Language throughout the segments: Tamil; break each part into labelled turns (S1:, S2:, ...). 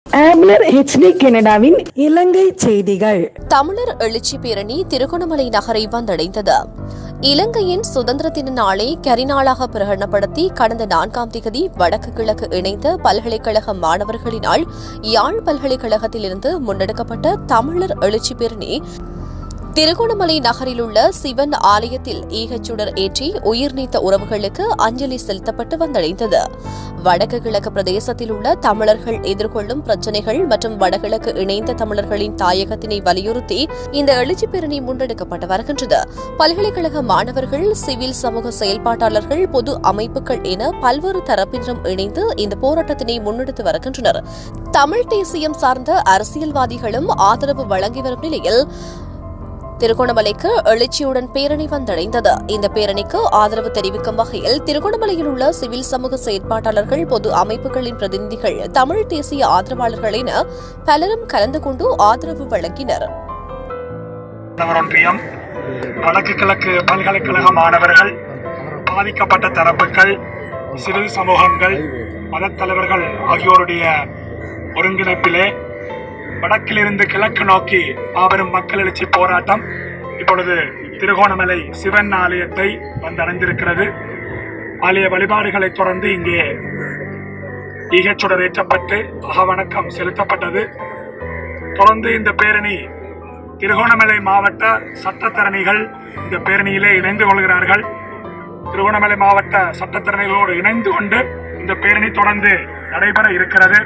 S1: ஆம்லர் ஹெச்டி கனடாவின் இலங்கை செய்திகள்
S2: தமிழர் எழுச்சி பேரணி திருகோணமலை நகரை வந்தடைந்தது இலங்கையின் சுதந்திர தின நாளை கரிநாளாக பிரகடனப்படுத்தி கடந்த நான்காம் திகதி வடக்கு கிழக்கு இணைந்த பல்கலைக்கழக மாணவர்களினால் யாழ் பல்கலைக்கழகத்திலிருந்து முன்னெடுக்கப்பட்ட தமிழர் எழுச்சி பேரணி திருகோணமலை நகரில் உள்ள சிவன் ஆலயத்தில் ஈகச்சுடர் ஏற்றி உயிர் நீத்த உறவுகளுக்கு அஞ்சலி செலுத்தப்பட்டு வந்தடைந்தது வடக்கு கிழக்கு பிரதேசத்தில் உள்ள தமிழர்கள் எதிர்கொள்ளும் பிரச்சினைகள் மற்றும் வடகிழக்கு இணைந்த தமிழர்களின் தாயகத்தினை வலியுறுத்தி இந்த எழுச்சி பேரணி முன்னெடுக்கப்பட்டு வருகின்றது பல்கலைக்கழக மாணவர்கள் சிவில் சமூக செயல்பாட்டாளர்கள் பொது அமைப்புகள் என பல்வேறு தரப்பினரும் இணைந்து இந்த போராட்டத்தினை முன்னெடுத்து வருகின்றனர் தமிழ் தேசியம் சார்ந்த அரசியல்வாதிகளும் ஆதரவு வழங்கி வரும் நிலையில் திருகோணமலைக்கு எழுச்சியுடன் பேரணி வந்தடைந்தது இந்த பேரணிக்கு ஆதரவு தெரிவிக்கும் வகையில் திருகோணமலையில் உள்ள சிவில் சமூக செயற்பாட்டாளர்கள் பொது அமைப்புகளின் பிரதிநிதிகள் தமிழ் தேசிய ஆதரவாளர்கள் என பலரும் கலந்து கொண்டு ஆதரவு வழங்கினர்
S3: மாணவர் ஒன்றியம் வடக்கு கிழக்கு பல்கலைக்கழக மாணவர்கள் பாதிக்கப்பட்ட தரப்புகள் சிறு சமூகங்கள் மதத் தலைவர்கள் ஆகியோருடைய ஒருங்கிணைப்பிலே வடக்கிலிருந்து கிழக்கு நோக்கி மாபெரும் மக்கள் எழுச்சி போராட்டம் இப்பொழுது திருகோணமலை சிவன் ஆலயத்தை வந்தடைந்திருக்கிறது ஆலய வழிபாடுகளை தொடர்ந்து இங்கே ஈகச்சுடர் ஏற்றப்பட்டு அகவணக்கம் செலுத்தப்பட்டது தொடர்ந்து இந்த பேரணி திருகோணமலை மாவட்ட சட்டத்தரணிகள் இந்த பேரணியிலே இணைந்து கொள்கிறார்கள் திருகோணமலை மாவட்ட சட்டத்தரணிகளோடு இணைந்து கொண்டு இந்த பேரணி தொடர்ந்து நடைபெற இருக்கிறது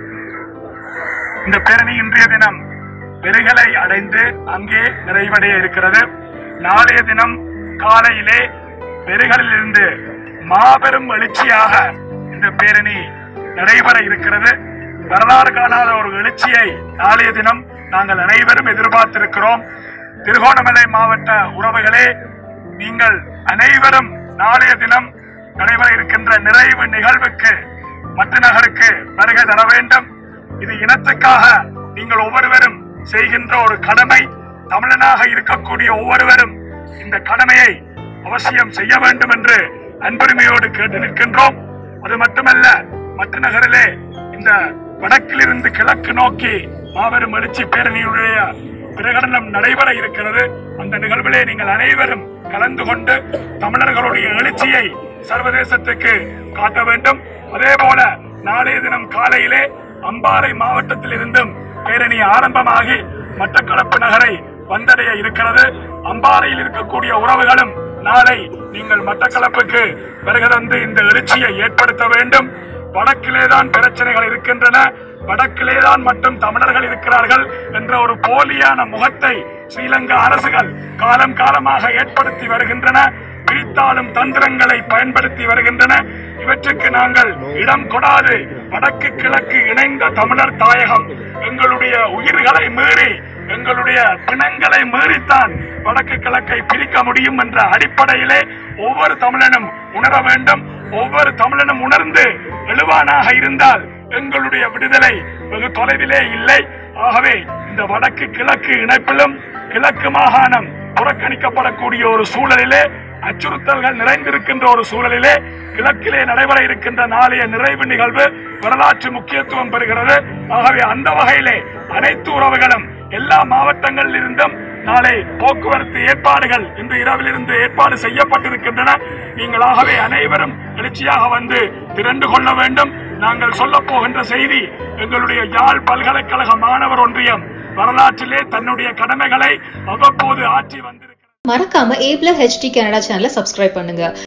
S3: இந்த பேரணி இன்றைய தினம் பெருகலை அடைந்து அங்கே நிறைவடைய இருக்கிறது நாளைய தினம் காலையிலே பெருகலில் இருந்து மாபெரும் எழுச்சியாக இந்த பேரணி நடைபெற இருக்கிறது வரலாறு காணாத ஒரு எழுச்சியை நாளைய தினம் நாங்கள் அனைவரும் எதிர்பார்த்திருக்கிறோம் திருகோணமலை மாவட்ட உறவுகளே நீங்கள் அனைவரும் நாளைய தினம் நடைபெற இருக்கின்ற நிறைவு நிகழ்வுக்கு மற்ற நகருக்கு வருகை தர வேண்டும் இது இனத்துக்காக நீங்கள் ஒவ்வொருவரும் செய்கின்ற ஒரு கடமை தமிழனாக இருக்கக்கூடிய ஒவ்வொருவரும் இந்த கடமையை அவசியம் செய்ய வேண்டும் என்று அன்புரிமையோடு கேட்டு நிற்கின்றோம் அது மட்டுமல்ல மற்ற நகரிலே இந்த வடக்கிலிருந்து கிழக்கு நோக்கி மாபெரும் எழுச்சி பேரணியுடைய பிரகடனம் நடைபெற இருக்கிறது அந்த நிகழ்விலே நீங்கள் அனைவரும் கலந்து கொண்டு தமிழர்களுடைய எழுச்சியை சர்வதேசத்துக்கு காட்ட வேண்டும் அதே போல நாளைய தினம் காலையிலே அம்பாறை மாவட்டத்தில் இருந்தும் பேரணி ஆரம்பமாகி மட்டக்களப்பு நகரை வந்தடைய இருக்கிறது அம்பாறையில் இருக்கக்கூடிய உறவுகளும் நாளை நீங்கள் மட்டக்களப்புக்கு வருகை தந்து இந்த எழுச்சியை ஏற்படுத்த வேண்டும் வடக்கிலேதான் பிரச்சனைகள் இருக்கின்றன வடக்கிலேதான் மட்டும் தமிழர்கள் இருக்கிறார்கள் என்ற ஒரு போலியான முகத்தை ஸ்ரீலங்கா அரசுகள் காலம் காலமாக ஏற்படுத்தி வருகின்றன பிரித்தாளும் தந்திரங்களை பயன்படுத்தி வருகின்றன இவற்றுக்கு நாங்கள் இடம் கொடாது வடக்கு கிழக்கு இணைந்த தமிழர் தாயகம் எங்களுடைய உயிர்களை மீறி எங்களுடைய பிணங்களை மீறித்தான் வடக்கு கிழக்கை பிரிக்க முடியும் என்ற அடிப்படையிலே ஒவ்வொரு தமிழனும் உணர வேண்டும் ஒவ்வொரு தமிழனும் உணர்ந்து எழுவானாக இருந்தால் எங்களுடைய விடுதலை வெகு தொலைவிலே இல்லை ஆகவே இந்த வடக்கு கிழக்கு இணைப்பிலும் கிழக்கு மாகாணம் புறக்கணிக்கப்படக்கூடிய ஒரு சூழலிலே அச்சுறுத்தல்கள் நிறைந்திருக்கின்ற ஒரு சூழலிலே கிழக்கிலே நடைபெற இருக்கின்ற நாளைய நிறைவு நிகழ்வு வரலாற்று முக்கியத்துவம் பெறுகிறது ஆகவே அந்த வகையிலே அனைத்து உறவுகளும் எல்லா மாவட்டங்களில் இருந்தும் நாளை போக்குவரத்து ஏற்பாடுகள் இன்று இரவிலிருந்து ஏற்பாடு செய்யப்பட்டிருக்கின்றன நீங்களாகவே அனைவரும் எழுச்சியாக வந்து திரண்டு கொள்ள வேண்டும் நாங்கள் சொல்ல போகின்ற செய்தி எங்களுடைய யாழ் பல்கலைக்கழக மாணவர் ஒன்றியம் வரலாற்றிலே தன்னுடைய கடமைகளை அவ்வப்போது ஆற்றி வந்திருக்கிறது
S4: மறக்காம ஏப்ல ஹெச்டி கனடா சேனலை சப்ஸ்கிரைப் பண்ணுங்க